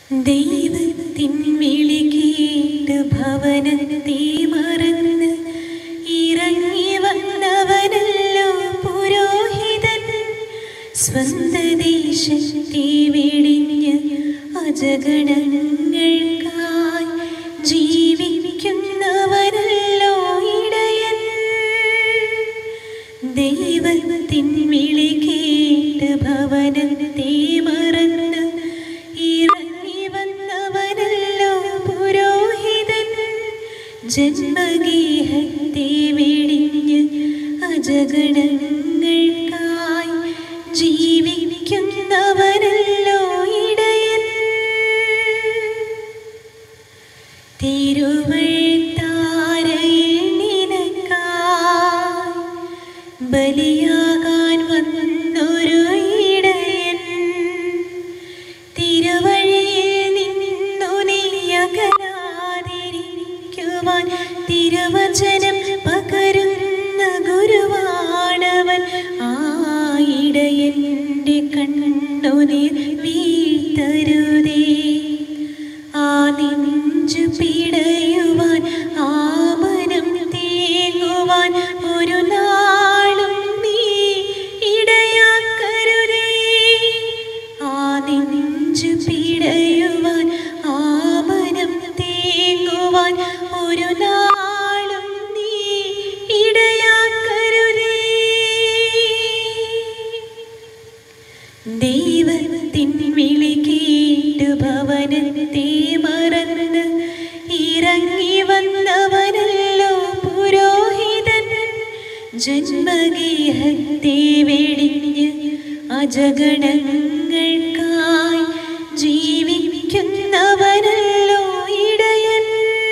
ദൈവത്തിൻ വിളി കേട്ട് ഭവനത്തെ മറന്ന് ഇറങ്ങി വന്നവനല്ലോ പുരോഹിതൻ സ്വന്ത ദേശത്തെ വെടിഞ്ഞ് അജഗണങ്ങൾക്കായി ജീവിക്കുന്നവനല്ലോ ഇടയൻ ദൈവത്തിൻ വിളി കേട്ട് ഭവനത്തെ മറന്ന് ഇറങ്ങി വന്നവനല്ലോ പുരോഹിതൻ ജന്മഗേഹത്തെ വെടിഞ്ഞ് അജഗണങ്ങൾക്കായി ജീവിക്കുന്നവനല്ലോ ഇടയൻ തിരുവഴുത്താരയിൽ നിനക്കായി ബലിയാകാൻ വന്നൊരു ഇടയൻ തിരുവഴിയിൽ നിന്നു നീ അകലാതിരിക്കുവാൻ തിരുവചനം പകരുന്ന ഗുരുവാണവൻ ആ ഇടയൻ്റെ കണ്ണുനീർ വീഴ്ത്തരുതേ ആ നെഞ്ചു പിടയുവാൻ ആ മനം തേങ്ങുവാൻ ഒരു നാളും നീ ഇടയാക്കരുതേ ആ നെഞ്ചു പിടയുവാൻ ആ മനം തേങ്ങുവാൻ ഒരു നാളും നീ ഇടയാക്കരുതേ ദൈവത്തിൻ വിളി കേട്ടു ഭവനത്തെ മറന്ന് ഇറങ്ങി വന്നവനല്ലോ പുരോഹിതൻ ജന്മഗേഹത്തെ വെടിഞ്ഞ് അജഗണങ്ങൾക്കായി ജീവിക്കുന്നവനല്ലോ ഇടയൻ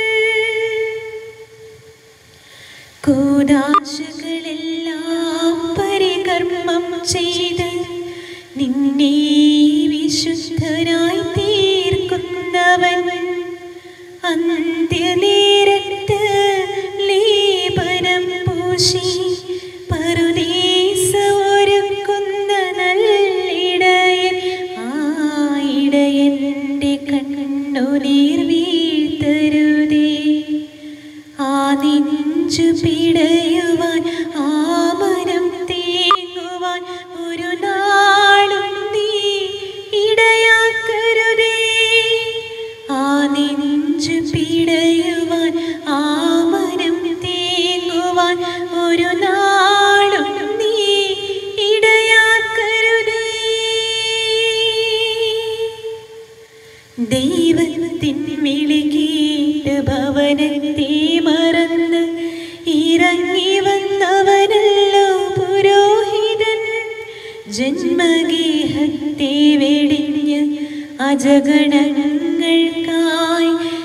കൂതാശകളെല്ലാം പരികർമ്മം ചെയ്ത് നിന്നെ വിശുദ്ധനായി തീർക്കുന്നവൻ അന്ത്യനേരത്ത് ലേപനം പൂശി പറുദീസ ഒരുക്കുന്ന നല്ലിടയൻ ആ ഇടയൻ്റെ കണ്ണുനീർ വീഴ്ത്തരുതേ ആ നെഞ്ചു പിടയുവാൻ ആ മനം തേങ്ങുവാൻ ഒരു നാളും നീ ഇടയാക്കരുതേ ആ നെഞ്ചു പിടയുവാൻ ആ മനം തേങ്ങുവാൻ ഒരു നാളും നീ ഇടയാക്കരുതേ ദൈവത്തിൻ വിളി കേട്ട് ഭവനത്തെ മറന്ന് ഇറങ്ങി വന്നവനല്ലോ പുരോഹിതൻ ജന്മഗേഹത്തെ വെടിഞ്ഞ് അജഗണങ്ങൾക്കായി